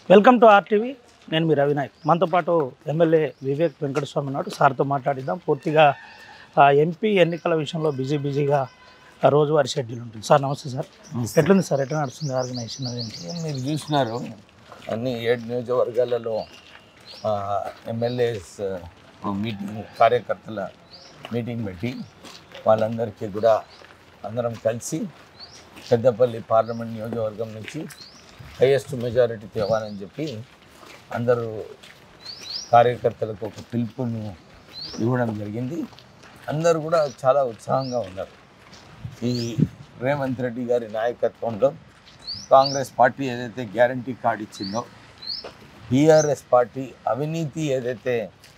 Welcome to RTV నేను మీ రవినాయక్ మనతో పాటు ఎమ్మెల్యే వివేక్ వెంకటస్వామి నాడు సార్తో మాట్లాడిద్దాం పూర్తిగా ఆ, ఎంపీ ఎన్నికల విషయంలో బిజీ బిజీగా ఆ, రోజువారీ షెడ్యూల్ ఉంటుంది సార్ నమస్తే సార్ ఎట్లుంది సార్ ఎట్లా నడుస్తుంది ఆర్గనైజేషన్ అదేంటి మీరు చూసినారు అన్ని ఏడు నియోజకవర్గాలలో ఎమ్మెల్యేస్ మీటింగ్ కార్యకర్తల మీటింగ్ పెట్టి వాళ్ళందరికీ కూడా అందరం కలిసి పెద్దపల్లి పార్లమెంట్ నియోజకవర్గం నుంచి హైయెస్ట్ మెజారిటీ తేవాలని చెప్పి అందరూ కార్యకర్తలకు ఒక పిలుపును ఇవ్వడం జరిగింది అందరూ కూడా చాలా ఉత్సాహంగా ఉన్నారు ఈ రేవంత్ రెడ్డి గారి నాయకత్వంలో కాంగ్రెస్ పార్టీ ఏదైతే గ్యారంటీ కార్డు ఇచ్చిందో బీఆర్ఎస్ పార్టీ అవినీతి ఏదైతే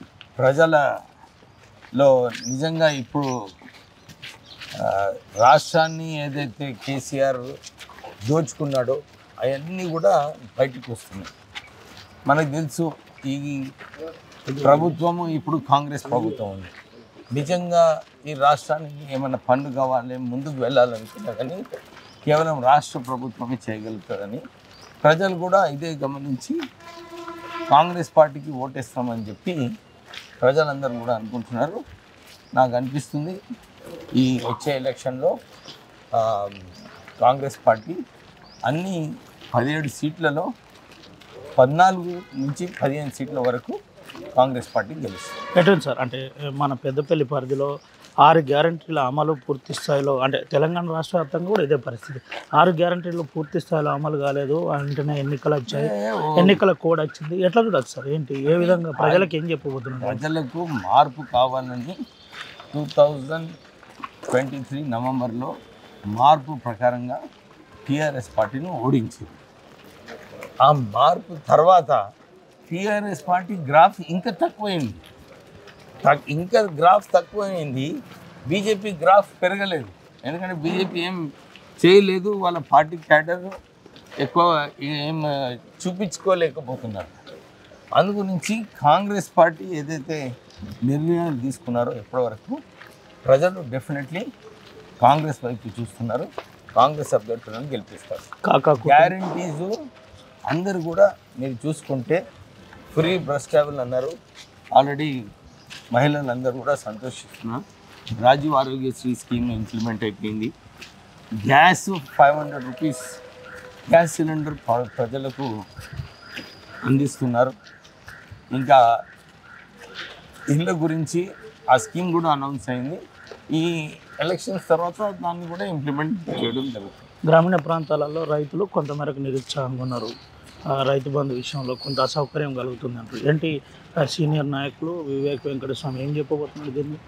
ప్రజలలో నిజంగా ఇప్పుడు ఆ, రాష్ట్రాన్ని ఏదైతే కేసీఆర్ దోచుకున్నాడో అవన్నీ కూడా బయటకు వస్తున్నాయి మనకు తెలుసు ఈ ప్రభుత్వము ఇప్పుడు కాంగ్రెస్ ప్రభుత్వం ఉంది నిజంగా ఈ రాష్ట్రానికి ఏమైనా పన్ను కావాలి ముందుకు వెళ్ళాలనుకున్నా కానీ కేవలం రాష్ట్ర ప్రభుత్వమే చేయగలుగుతుందని ప్రజలు కూడా ఇదే గమనించి కాంగ్రెస్ పార్టీకి ఓటేస్తామని చెప్పి ప్రజలందరూ కూడా అనుకుంటున్నారు నాకు అనిపిస్తుంది ఈ వచ్చే ఎలక్షన్లో ఆ, కాంగ్రెస్ పార్టీ అన్ని పదిహేడు సీట్లలో పద్నాలుగు నుంచి పదిహేను సీట్ల వరకు కాంగ్రెస్ పార్టీ గెలుస్తుంది ఎట్లుంది సార్ అంటే మన పెద్దపల్లి పరిధిలో ఆరు గ్యారంటీల అమలు పూర్తి స్థాయిలో అంటే తెలంగాణ రాష్ట్ర వ్యాప్తంగా కూడా ఇదే పరిస్థితి ఆరు గ్యారంటీలు పూర్తి స్థాయిలో అమలు కాలేదు వెంటనే ఎన్నికలు వచ్చాయి ఎన్నికల కోడ్ వచ్చింది ఎట్లా చూడదు సార్ ఏంటి ఏ విధంగా ప్రజలకు ఏం చెప్పబోతున్నారు ప్రజలకు మార్పు కావాలని టూ థౌజండ్ ట్వంటీ త్రీ నవంబర్లో మార్పు ప్రకారంగా టీఆర్ఎస్ పార్టీని ఓడించింది ఆ మార్పు తర్వాత టీఆర్ఎస్ పార్టీ గ్రాఫ్ ఇంకా తక్కువైంది తక్- ఇంకా గ్రాఫ్ తక్కువైంది బీజేపీ గ్రాఫ్ పెరగలేదు ఎందుకంటే బీజేపీ ఏం చేయలేదు వాళ్ళ పార్టీ క్యాడర్ ఎక్కువ ఏం ఆ, చూపించుకోలేకపోతున్నారు అందు గురించి కాంగ్రెస్ పార్టీ ఏదైతే నిర్ణయాలు తీసుకున్నారో ఇప్పటివరకు ప్రజలు డెఫినెట్లీ కాంగ్రెస్ వైపు చూస్తున్నారు కాంగ్రెస్ అభ్యర్థులను గెలిపిస్తారు కాకా గ్యారంటీస్ అందరు కూడా మీరు చూసుకుంటే ఫ్రీ బస్ ట్రావెల్ అన్నారు ఆల్రెడీ మహిళలందరూ కూడా సంతోషిస్తున్నారు రాజీవ్ ఆరోగ్యశ్రీ స్కీమ్ ఇంప్లిమెంట్ అయిపోయింది gas five hundred rupees gas cylinder ప్ర- ప్రజలకు అందిస్తున్నారు ఇంకా ఇళ్ళ గురించి ఆ స్కీమ్ కూడా అనౌన్స్ అయింది ఈ ఎలక్షన్స్ తర్వాత దాన్ని కూడా ఇంప్లిమెంట్ చేయడం జరుగుతుంది గ్రామీణ ప్రాంతాలలో రైతులు కొంతమేరకు నిరుత్సాహంగా ఉన్నారు ఆ రైతు బంధు విషయంలో కొంత అసౌకర్యం కలుగుతుంది అంటారు ఏంటి ఆ సీనియర్ నాయకులు వివేక్ వెంకటస్వామి ఏం చెప్పబోతున్నారు దీన్ని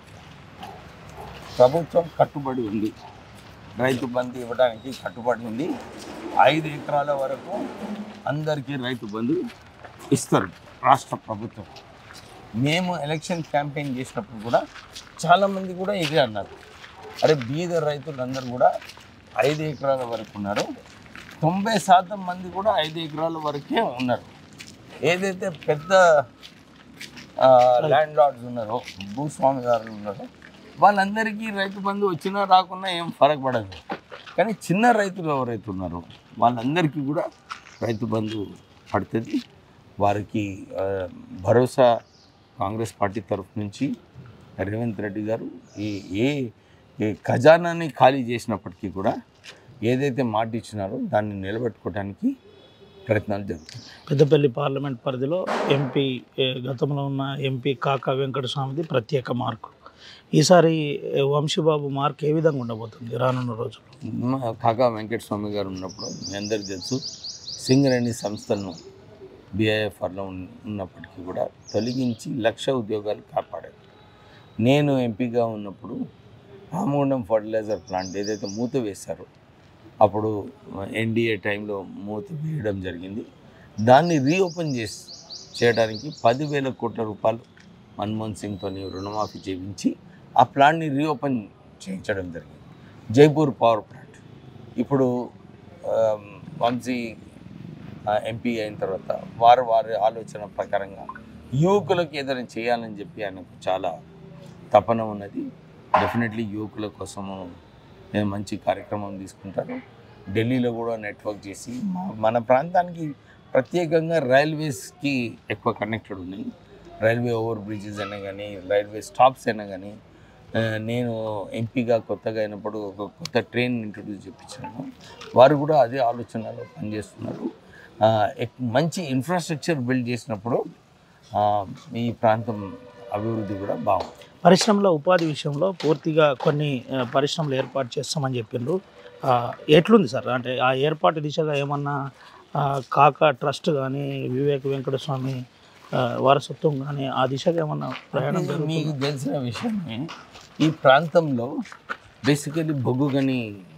ప్రభుత్వం కట్టుబడి ఉంది రైతు బంధు ఇవ్వడానికి కట్టుబడి ఉంది ఐదు ఎకరాల వరకు అందరికీ రైతు బంధు ఇస్తారు రాష్ట్ర ప్రభుత్వం మేము ఎలక్షన్ క్యాంపెయిన్ చేసినప్పుడు కూడా చాలామంది కూడా ఇదే అన్నారు అరే బీద రైతులందరూ కూడా ఐదు ఎకరాల వరకు ఉన్నారు తొంభై శాతం మంది కూడా ఐదు ఎకరాల వరకే ఉన్నారు ఏదైతే పెద్ద ల్యాండ్ లార్డ్స్ ఉన్నారో భూస్వామిదారులు ఉన్నారో వాళ్ళందరికీ రైతు బంధు వచ్చినా రాకున్నా ఏం ఫరక్ పడదు కానీ చిన్న రైతులు ఎవరైతే ఉన్నారో వాళ్ళందరికీ కూడా రైతు బంధు పడుతుంది వారికి ఆ, భరోసా కాంగ్రెస్ పార్టీ తరఫు నుంచి రేవంత్ రెడ్డి గారు ఈ ఏ ఏ ఖజానాని ఖాళీ చేసినప్పటికీ కూడా ఏదైతే మాట ఇచ్చినారో దాన్ని నిలబెట్టుకోవడానికి ప్రయత్నాలు జరుగుతాయి పెద్దపల్లి పార్లమెంట్ పరిధిలో ఎంపీ ఏ, గతంలో ఉన్న ఎంపీ కాకా వెంకటస్వామిది ప్రత్యేక మార్కు ఈసారి ఏ, వంశీబాబు మార్క్ ఏ విధంగా ఉండబోతుంది రానున్న రోజుల్లో మా కాకా వెంకటస్వామి గారు ఉన్నప్పుడు మీ అందరికీ తెలుసు సింగరేణి సంస్థలను బీఐఎఫ్ఆర్లో ఉన్నప్పటికీ కూడా తొలగించి లక్ష ఉద్యోగాలు కాపాడారు నేను ఎంపీగా ఉన్నప్పుడు రామగుండం ఫర్టిలైజర్ ప్లాంట్ ఏదైతే మూత వేశారో అప్పుడు ఎన్డీఏ టైంలో మూత వేయడం జరిగింది దాన్ని రీఓపెన్ చేసి చేయడానికి పదివేల కోట్ల రూపాయలు మన్మోహన్ సింగ్తో రుణమాఫీ చేయించి ఆ ప్లాంట్ని రీఓపెన్ చేయించడం జరిగింది జైపూర్ పవర్ ప్లాంట్ ఇప్పుడు ఆమ్, వంశీ ఆ, ఎంపీ అయిన తర్వాత వారు వారి ఆలోచన ప్రకారంగా యువకులకు ఏదైనా చేయాలని చెప్పి ఆయనకు చాలా తపన ఉన్నది డెఫినెట్లీ యువకుల కోసము నేను మంచి కార్యక్రమం తీసుకుంటాను ఢిల్లీలో కూడా నెట్వర్క్ చేసి మా- మన ప్రాంతానికి ప్రత్యేకంగా రైల్వేస్కి ఎక్కువ కనెక్టెడ్ ఉన్నాయి రైల్వే ఓవర్ బ్రిడ్జెస్ అయినా కానీ రైల్వే స్టాప్స్ అయినా కానీ ఆ, నేను ఎంపీగా కొత్తగా అయినప్పుడు ఒక కొత్త ట్రైన్ ఇంట్రొడ్యూస్ చేయించాను వారు కూడా అదే ఆలోచనలో పనిచేస్తున్నారు ఆ, ఎక్- మంచి ఇన్ఫ్రాస్ట్రక్చర్ బిల్డ్ చేసినప్పుడు ఆ, ఈ ప్రాంతం అభివృద్ధి కూడా బాగుంది పరిశ్రమల ఉపాధి విషయంలో పూర్తిగా కొన్ని ఆ, పరిశ్రమలు ఏర్పాటు చేస్తామని చెప్పిండ్రు ఆ, ఎట్లుంది సార్ అంటే ఆ ఏర్పాటు దిశగా ఏమన్నా ఆ, కాకా ట్రస్ట్ కానీ వివేక్ వెంకటస్వామి ఆ, వారసత్వం కానీ ఆ దిశగా ఏమన్నా ప్రయాణం అంటే జరుగుతుందా? మీకు తెలిసిన విషయమే ఈ ప్రాంతంలో బేసికలీ బొగ్గు గని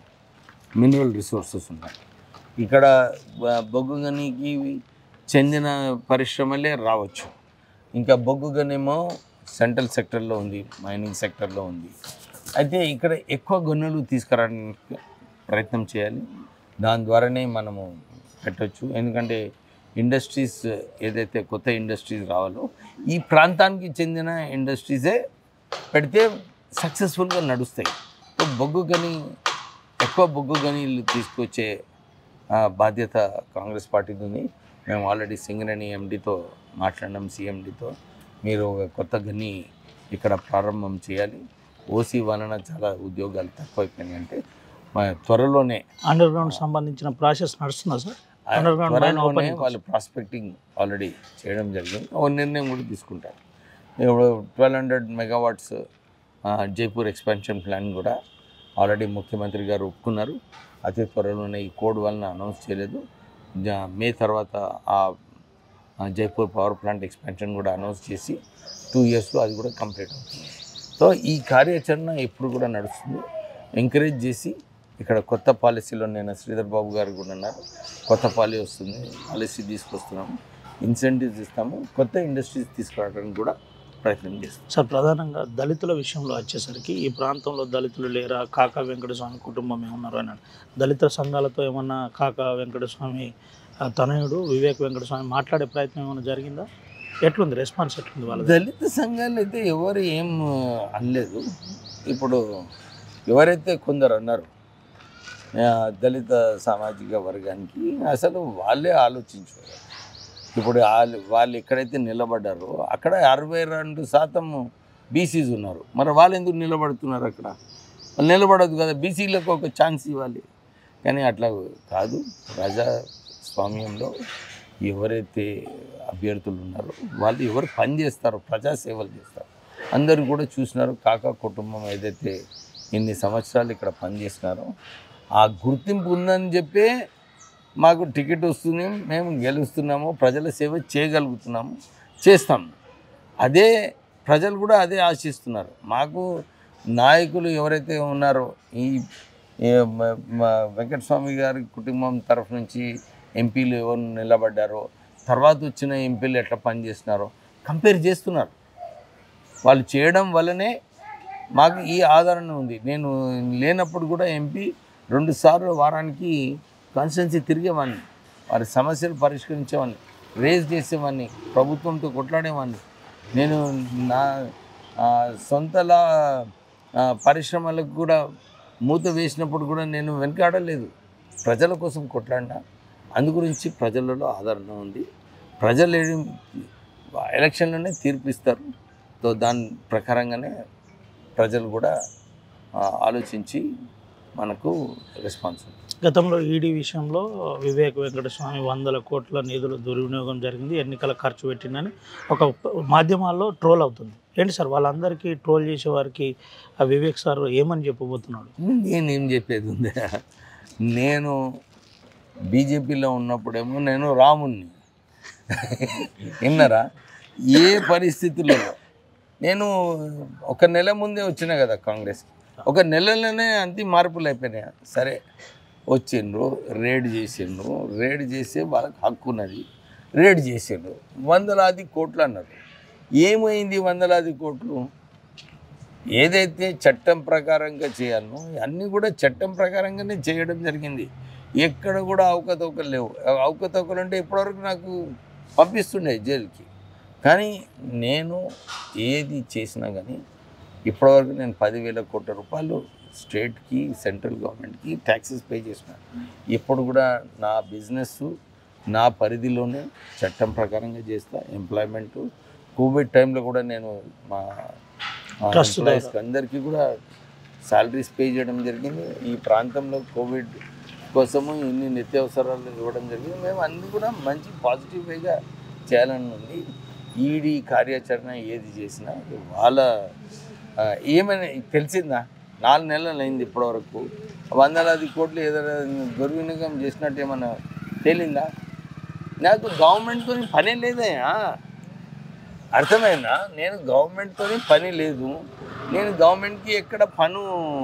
మినరల్ రిసోర్సెస్ ఉన్నాయి ఇక్కడ బ- బొగ్గు గనికి చెందిన పరిశ్రమలే రావచ్చు ఇంకా బొగ్గు గనేమో సెంట్రల్ సెక్టర్లో ఉంది మైనింగ్ సెక్టర్లో ఉంది అయితే ఇక్కడ ఎక్కువ గనులు తీసుకురావడానికి ప్రయత్నం చేయాలి దాని ద్వారానే మనము పెట్టవచ్చు ఎందుకంటే ఇండస్ట్రీస్ ఏదైతే కొత్త ఇండస్ట్రీస్ రావాలో ఈ ప్రాంతానికి చెందిన ఇండస్ట్రీసే పెడితే సక్సెస్ఫుల్గా నడుస్తాయి సో బొగ్గు గని ఎక్కువ బొగ్గు గనీలు తీసుకొచ్చే ఆ, బాధ్యత కాంగ్రెస్ పార్టీది ఉంది మేము ఆల్రెడీ సింగరేణి ఎండితో మాట్లాడినాం సీఎండితో మీరు ఒక కొత్త గని ఇక్కడ ప్రారంభం చేయాలి ఓసీ వలన చాలా ఉద్యోగాలు తక్కువైపోయినాయి అంటే మా త్వరలోనే అండర్ గ్రౌండ్ సంబంధించిన ప్రాసెస్ నడుస్తుందా సార్ ఆ Underground mine త్వరలోనే opening వాళ్ళు ప్రాస్పెక్టింగ్ ఆల్రెడీ చేయడం జరిగింది ఒక నిర్ణయం కూడా తీసుకుంటారు ఇప్పుడు twelve hundred megawatts Jaipur expansion plan కూడా ఆల్రెడీ ముఖ్యమంత్రి గారు ఒప్పుకున్నారు అతి త్వరలోనే ఈ కోడ్ వలన అనౌన్స్ చేయలేదు జా- మే తర్వాత ఆ ఆ జైపూర్ పవర్ ప్లాంట్ ఎక్స్పాన్షన్ కూడా అనౌన్స్ చేసి టూ ఇయర్స్లో అది కూడా కంప్లీట్ అవుతుంది సో ఈ కార్యాచరణ ఎప్పుడు కూడా నడుస్తుంది ఎంకరేజ్ చేసి ఇక్కడ కొత్త పాలసీలో నేను శ్రీధర్ బాబు గారు కూడా ఉన్నారు కొత్త పాలసీ వస్తుంది పాలసీ తీసుకొస్తున్నాము ఇన్సెంటివ్స్ ఇస్తాము కొత్త ఇండస్ట్రీస్ తీసుకురావడానికి కూడా ప్రయత్నం చేస్తాం సార్ ప్రధానంగా దళితుల విషయంలో వచ్చేసరికి ఈ ప్రాంతంలో దళితులు లేరా కాకా వెంకటస్వామి కుటుంబం ఏమన్నారు అన్నాడు దళిత సంఘాలతో ఏమన్నా కాకా వెంకటస్వామి ఆ, తనయుడు వివేక్ వెంకటస్వామి మాట్లాడే ప్రయత్నం ఏమైనా జరిగిందా ఎట్లుంది రెస్పాన్స్ ఎట్లుంది వాళ్ళది దళిత సంఘాలు అయితే ఎవరు ఏం అనలేదు ఇప్పుడు ఎవరైతే కొందరు అన్నారు ఆ, దళిత సామాజిక వర్గానికి అసలు వాళ్ళే ఆలోచించారు ఇప్పుడు వాళ్ళు వాళ్ళు ఎక్కడైతే నిలబడ్డారో అక్కడ అరవై రెండు శాతం బీసీస్ ఉన్నారు మరి వాళ్ళు ఎందుకు నిలబడుతున్నారు అక్కడ వాళ్ళు నిలబడదు కదా బీసీలకు ఒక ఛాన్స్ ఇవ్వాలి కానీ అట్లా కాదు ప్రజాస్వామ్యంలో ఎవరైతే అభ్యర్థులు ఉన్నారో వాళ్ళు ఎవరు పని చేస్తారో ప్రజాసేవలు చేస్తారు అందరూ కూడా చూసినారు కాకా కుటుంబం ఏదైతే ఇన్ని సంవత్సరాలు ఇక్కడ పనిచేసినారో ఆ గుర్తింపు ఉందని చెప్పే మాకు టికెట్ వస్తుంది మేము గెలుస్తున్నాము ప్రజల సేవ చేయగలుగుతున్నాము చేస్తాము అదే ప్రజలు కూడా అదే ఆశిస్తున్నారు మాకు నాయకులు ఎవరైతే ఉన్నారో ఈ ఏ మ- మ- వెంకటస్వామి గారి కుటుంబం తరఫు నుంచి ఎంపీలు ఎవరు నిలబడ్డారో తర్వాత వచ్చిన ఎంపీలు ఎట్లా పనిచేస్తున్నారో కంపేర్ చేస్తున్నారు వాళ్ళు చేయడం వల్లనే మాకు ఈ ఆదరణ ఉంది నేను లేనప్పుడు కూడా ఎంపీ రెండు సార్లు వారానికి కాన్స్టిట్యున్సీ తిరిగేవాడిని వారి సమస్యలు పరిష్కరించేవాడిని రేజ్ చేసేవాడిని ప్రభుత్వంతో కొట్లాడేవాడిని నేను నా ఆ, సొంతలా ఆ, పరిశ్రమలకు కూడా మూత వేసినప్పుడు కూడా నేను వెనకాడలేదు ప్రజల కోసం కొట్లాడినా అందు గురించి ప్రజలలో ఆదరణ ఉంది ప్రజలు ఏం- ఎలక్షన్లోనే తీర్పిస్తారు సో దాని ప్రకారంగానే ప్రజలు కూడా ఆ, ఆలోచించి మనకు రెస్పాన్స్ ఉంది గతంలో ఈడీ విషయంలో వివేక్ వెంకటస్వామి వందల కోట్ల నిధుల దుర్వినియోగం జరిగింది ఎన్నికల ఖర్చు పెట్టిందని ఒక మాధ్యమాల్లో ట్రోల్ అవుతుంది ఏంటి సార్ వాళ్ళందరికీ ట్రోల్ చేసే వారికి ఆ వివేక్ సార్ ఏమని చెప్పబోతున్నాడు నేనేం చెప్పేది ఉంది నేను బీజేపీలో ఉన్నప్పుడేమో నేను రాముణ్ణి విన్నారా ఏ పరిస్థితుల్లో నేను ఒక నెల ముందే వచ్చిన కదా కాంగ్రెస్కి ఒక నెలలోనే అంతే మార్పులు అయిపోయినాయి సరే వచ్చిండ్రు రేడ్ చేసిండ్రు రేడ్ చేస్తే వాళ్ళకి హక్కు ఉన్నది రేడ్ చేసిండ్రు వందలాది కోట్లు అన్నారు ఏమైంది వందలాది కోట్లు ఏదైతే చట్టం ప్రకారంగా చేయాలనో అన్నీ కూడా చట్టం ప్రకారంగానే చేయడం జరిగింది ఎక్కడ కూడా అవకతవకలు లేవు అవకతవకలు అంటే ఇప్పటివరకు నాకు పంపిస్తుండే జైలుకి కానీ నేను ఏది చేసినా కానీ ఇప్పటివరకు నేను పదివేల కోట్ల రూపాయలు స్టేట్కి సెంట్రల్ గవర్నమెంట్కి ట్యాక్సెస్ పే చేసిన ఇప్పుడు కూడా నా బిజినెస్ నా పరిధిలోనే చట్టం ప్రకారంగా చేస్తా ఎంప్లాయ్మెంట్ కోవిడ్ టైంలో కూడా నేను మా Trust ఎంప్లాయీస్కి అందరికీ కూడా శాలరీస్ పే చేయడం జరిగింది ఈ ప్రాంతంలో కోవిడ్ కోసము ఇన్ని నిత్యావసరాలు ఇవ్వడం జరిగింది మేము అన్ని కూడా మంచి పాజిటివ్ వేగా చేయాలని ఉంది ఈడీ కార్యాచరణ ఏది చేసినా అది వాళ్ళ ఆ, ఏమైనా తెలిసిందా నాలుగు నెలలు అయింది ఇప్పటివరకు వందలాది కోట్లు ఏదైనా దుర్వినియోగం చేసినట్టు ఏమన్నా తేలిందా నాకు గవర్నమెంట్తో పనే లేదయ్యా అర్థమైందా నేను గవర్నమెంట్తో పని లేదు నేను గవర్నమెంట్కి ఎక్కడ పను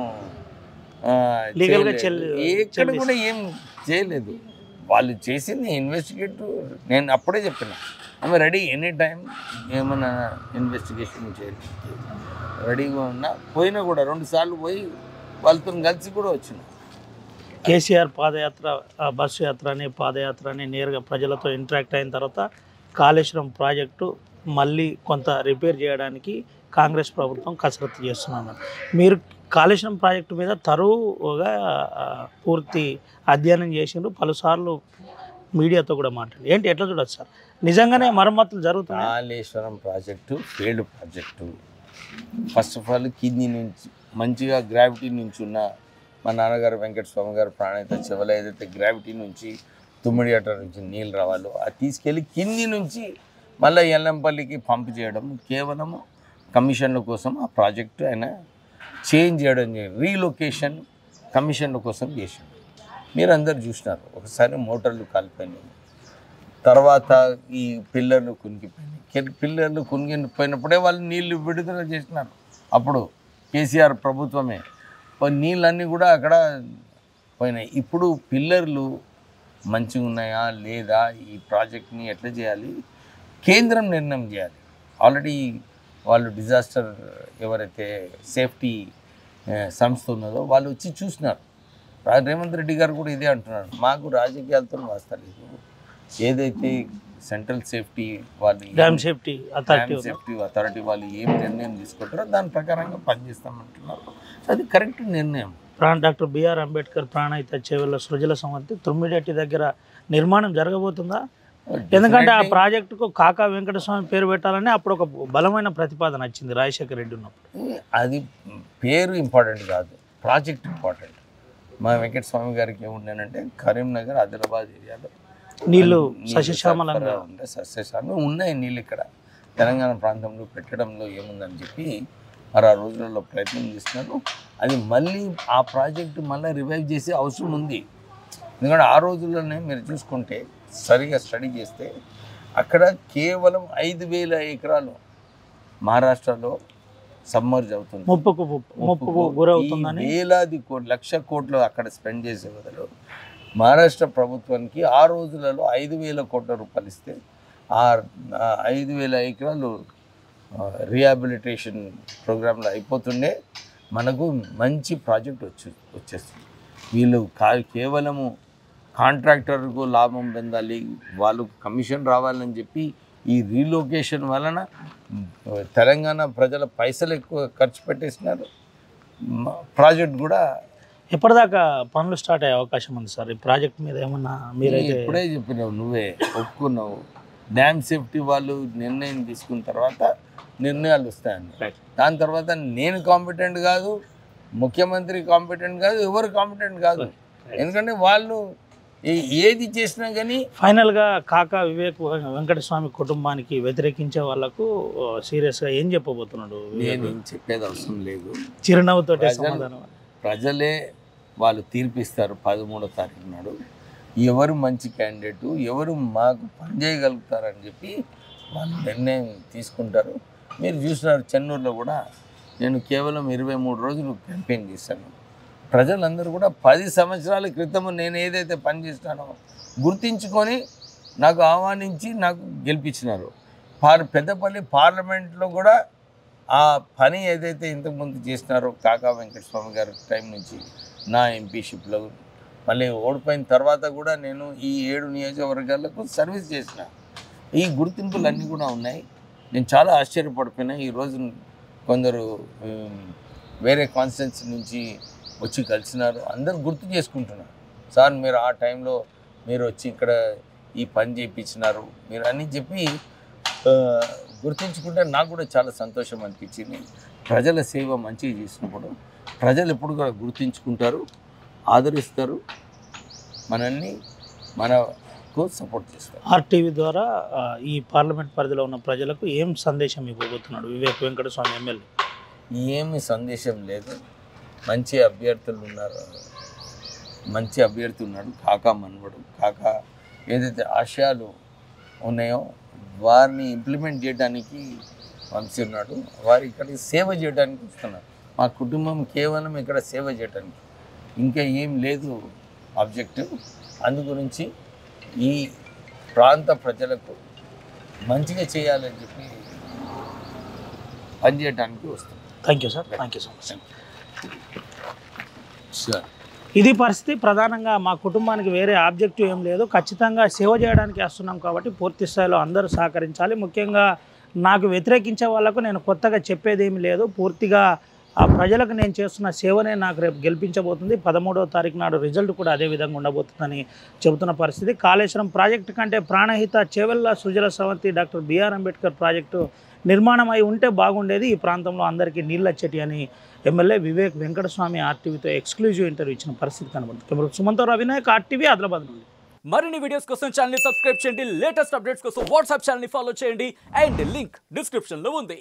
ఆ, Legal గా చేయలేదు. చెల్లి- ఎక్కడ చెల్లిస్తా. కూడా ఏం చేయలేదు వాళ్ళు చేసింది ఇన్వెస్టిగేట్ నేను అప్పుడే చెప్పిన ఆమె రెడీ ఎనీ టైం ఏమైనా ఇన్వెస్టిగేషన్ చేయాలి రెడీగా ఉన్నా పోయినా కూడా రెండు సార్లు పోయి వాళ్ళతో కలిసి కూడా వచ్చిన కేసీఆర్ పాదయాత్ర ఆ, బస్సు యాత్ర అని పాదయాత్ర అని నేరుగా ప్రజలతో ఇంటరాక్ట్ అయిన తర్వాత కాళేశ్వరం ప్రాజెక్టు మళ్ళీ కొంత రిపేర్ చేయడానికి కాంగ్రెస్ ప్రభుత్వం కసరత్తు చేస్తున్నారు మీరు కాళేశ్వరం ప్రాజెక్టు మీద తరువుగా ఆ, పూర్తి అధ్యయనం చేసిండ్రు పలుసార్లు మీడియాతో కూడా మాట్లాడి ఏంటి ఎట్లా చూడొచ్చు సార్ నిజంగానే మరమ్మతులు జరుగుతున్నాయి Kaleshwaram project failed project first of all కింది నుంచి మంచిగా గ్రావిటీ నుంచి ఉన్న మా నాన్నగారు వెంకట స్వామి గారు ప్రాణాయిత చెవల ఏదైతే గ్రావిటీ నుంచి తుమ్మిడి అట నుంచి నీళ్ళు రావాలో అది తీసుకెళ్ళి కింది నుంచి మళ్ళీ ఎల్లంపల్లికి పంప్ చేయడం కేవలం కమిషన్ల కోసం ఆ ప్రాజెక్టు ఆయన చేంజ్ చేయడం రీలొకేషన్ కమిషన్ల కోసం చేసిండు మీరు అందరు చూసినారు ఒకసారి మోటార్లు కాలిపోయినాయి తర్వాత ఈ పిల్లర్లు కునికిపోయినాయి కె- పిల్లర్లు కునిగిపోయినప్పుడే వాళ్ళు నీళ్లు విడుదల చేసినారు అప్పుడు కేసీఆర్ ప్రభుత్వమే ఓ నీళ్ళన్నీ కూడా అక్కడ పోయినాయి ఇప్పుడు పిల్లర్లు మంచిగా ఉన్నాయా లేదా ఈ ప్రాజెక్ట్ని ఎట్లా చేయాలి కేంద్రం నిర్ణయం చేయాలి ఆల్రెడీ వాళ్ళు డిజాస్టర్ ఎవరైతే సేఫ్టీ ఆ, సంస్థ ఉన్నదో వాళ్ళు వచ్చి చూసినారు రా- రేవంత్ రెడ్డి గారు కూడా ఇదే అంటున్నారు మాకు రాజకీయాలతో వాస్తలేదు ఏదైతే సెంట్రల్ సేఫ్టీ వాళ్ళు ఏం- dam safety authority dam safety authority వాళ్ళు ఏం నిర్ణయం తీసుకుంటారో దాని ప్రకారంగా పనిచేస్తామంటున్నారు అది కరెక్ట్ నిర్ణయం ప్రాణ డాక్టర్ బిఆర్ అంబేద్కర్ ప్రాణహిత చేవెళ్ళ సృజల సమితి తుమ్మిడెట్టి దగ్గర నిర్మాణం జరగబోతుందా ఎందుకంటే ఆ ప్రాజెక్టుకు కాకా వెంకటస్వామి పేరు పెట్టాలని అప్పుడు ఒక బలమైన ప్రతిపాదన వచ్చింది రాజశేఖర రెడ్డి ఉన్నప్పుడు అది పేరు ఇంపార్టెంట్ కాదు ప్రాజెక్ట్ ఇంపార్టెంట్ మా వెంకటస్వామి గారికి ఏముండేనంటే కరీంనగర్ ఆదిలాబాద్ ఏరియాలో నీళ్లు నీళ్ళు సస్యశ్యామలంగా సరఫరా ఉండే సస్యశ్యామలం ఉన్నాయి నీళ్ళు ఇక్కడ తెలంగాణ ప్రాంతంలో పెట్టడంలో ఏముందని చెప్పి మరి ఆ రోజులలో ప్రయత్నం చేస్తున్నారు అది మళ్ళీ ఆ ప్రాజెక్టు మళ్ళీ రివైవ్ చేసే అవసరం ఉంది ఎందుకంటే ఆ రోజుల్లోనే మీరు చూసుకుంటే సరిగా స్టడీ చేస్తే అక్కడ కేవలం ఐదు వేల ఎకరాలు మహారాష్ట్రలో సమ్మర్జ్ అవుతుంది ముప్పుకు ముప్పు- ముప్పుకు గురవుతుందని ఈ వేలాది కోట్లు లక్ష కోట్లు అక్కడ స్పెండ్ చేసే బదులు మహారాష్ట్ర ప్రభుత్వానికి ఆ రోజులలో ఐదు వేల కోట్ల రూపాయలు ఇస్తే ఆ ఆ ఐదు వేల ఎకరాలు రిహాబిలిటేషన్ ప్రోగ్రాంలో అయిపోతుండే మనకు మంచి ప్రాజెక్ట్ వచ్చి వచ్చేస్తుంది వీళ్ళు కా కేవలము కాంట్రాక్టర్కు లాభం పొందాలి వాళ్ళు కమిషన్ రావాలని చెప్పి ఈ రీలొకేషన్ వలన తెలంగాణ ప్రజల పైసలు ఎక్కువ ఖర్చు పెట్టేసినారు మ- ప్రాజెక్ట్ కూడా ఎప్పటిదాకా పనులు స్టార్ట్ అయ్యే అవకాశం ఉంది సార్ ఈ ప్రాజెక్ట్ మీద ఏమన్నా మీరైతే ఇప్పుడే చెప్పినావు నువ్వే ఒప్పుకున్నావు డ్యామ్ సేఫ్టీ వాళ్ళు నిర్ణయం తీసుకున్న తర్వాత నిర్ణయాలు వస్తాయని Right. దాని తర్వాత నేను కాంపిటెంట్ కాదు ముఖ్యమంత్రి కాంపిటెంట్ కాదు ఎవరు కాంపిటెంట్ కాదు ఎందుకంటే వాళ్ళు ఏ- ఏది చేసినా కానీ ఫైనల్ గా కాకా వివేక్ వెంకటస్వామి కుటుంబానికి వ్యతిరేకించే వాళ్ళకు సీరియస్ గా ఏం చెప్పబోతున్నాడు నేను ఏం చెప్పేది అవసరం లేదు చిరునవ్వుతో ప్రజలు- సమాధానం ప్రజలే వాళ్ళు తీర్పిస్తారు పదమూడో తారీఖు నాడు ఎవరు మంచి క్యాండిడేట్ ఎవరు మాకు పనిచేయగలుగుతారని చెప్పి వాళ్ళు నిర్ణయం తీసుకుంటారు మీరు చూసినారు చెన్నూరులో కూడా నేను కేవలం ఇరవై మూడు రోజులు క్యాంపెయిన్ చేశాను ప్రజలందరూ కూడా పది సంవత్సరాల క్రితం నేను ఏదైతే పని చేసినానో గుర్తించుకొని నాకు ఆహ్వానించి నాకు గెలిపించినారు పార్ పెద్దపల్లి పార్లమెంట్లో కూడా ఆ పని ఏదైతే ఇంతకుముందు చేసినారో కాకా వెంకటస్వామి గారి టైం నుంచి నా ఎంపీషిప్లో మళ్ళీ ఓడిపోయిన తర్వాత కూడా నేను ఈ ఏడు నియోజకవర్గాలకు సర్వీస్ చేసిన ఈ గుర్తింపులు అన్నీ కూడా ఉన్నాయి నేను చాలా ఆశ్చర్యపడిపోయినా ఈరోజు కొందరు ఉమ్, వేరే కాన్స్టిట్యున్సీ నుంచి వచ్చి కలిసినారు అందరూ గుర్తు చేసుకుంటున్నారు సార్ మీరు ఆ టైంలో మీరు వచ్చి ఇక్కడ ఈ పని చేయించినారు మీరు అని చెప్పి ఆ, గుర్తించుకుంటే నాకు కూడా చాలా సంతోషం అనిపించింది ప్రజల సేవ మంచిగా చేసినప్పుడు ప్రజలు ఎప్పుడు కూడా గుర్తించుకుంటారు ఆదరిస్తారు మనల్ని మనకు సపోర్ట్ చేస్తారు ఆర్టీవీ ద్వారా ఆ, ఈ పార్లమెంట్ పరిధిలో ఉన్న ప్రజలకు ఏం సందేశం ఇవ్వబోతున్నాడు వివేక్ వెంకటస్వామి ఎమ్మెల్యే ఏమి సందేశం లేదు మంచి అభ్యర్థులు ఉన్నారు మంచి అభ్యర్థి ఉన్నాడు కాకా మనవడు కాకా ఏదైతే ఆశయాలు ఉన్నాయో వారిని ఇంప్లిమెంట్ చేయడానికి వంశీ ఉన్నాడు వారు ఇక్కడ సేవ చేయడానికి వస్తున్నారు మా కుటుంబం కేవలం ఇక్కడ సేవ చేయడానికి ఇంకా ఏం లేదు ఆబ్జెక్టివ్ అందు గురించి ఈ ప్రాంత ప్రజలకు మంచిగా చేయాలని చెప్పి పనిచేయడానికి వస్తున్నాం thank you sir thank you so much sir ఇది పరిస్థితి ప్రధానంగా మా కుటుంబానికి వేరే ఆబ్జెక్టివ్ ఏం లేదు ఖచ్చితంగా సేవ చేయడానికి వస్తున్నాం కాబట్టి పూర్తి స్థాయిలో అందరూ సహకరించాలి ముఖ్యంగా నాకు వ్యతిరేకించే వాళ్ళకు నేను కొత్తగా చెప్పేది ఏమీ లేదు పూర్తిగా ఆ ప్రజలకు నేను చేస్తున్న సేవనే నాకు రేపు గెలిపించబోతుంది పదమూడవ తారీఖు నాడు రిజల్ట్ కూడా అదే విధంగా ఉండబోతుందని చెబుతున్న పరిస్థితి కాళేశ్వరం ప్రాజెక్టు కంటే Pranahita Chevella Sujala Sravanthi doctor BR Ambedkar project నిర్మాణం అయి ఉంటే బాగుండేది ఈ ప్రాంతంలో అందరికీ నీళ్ళు వచ్చేటి అని ఎమ్మెల్యే వివేక్ వెంకటస్వామి ఆర్టీవీతో ఎక్స్క్లూజివ్ ఇంటర్వ్యూ ఇచ్చిన పరిస్థితి కనబడుతుంది కెమెరా సుమంతరావు అవినాయక్ ఆర్టీవీ ఆదిలాబాద్ నుండి మరిన్ని వీడియోస్ కోసం ఛానల్ సబ్స్క్రైబ్ చేయండి లేటెస్ట్ అప్డేట్స్ కోసం వాట్సాప్ ఛానల్ ఫాలో చేయండి అండ్ లింక్ డిస్క్రిప్షన్ లో ఉంది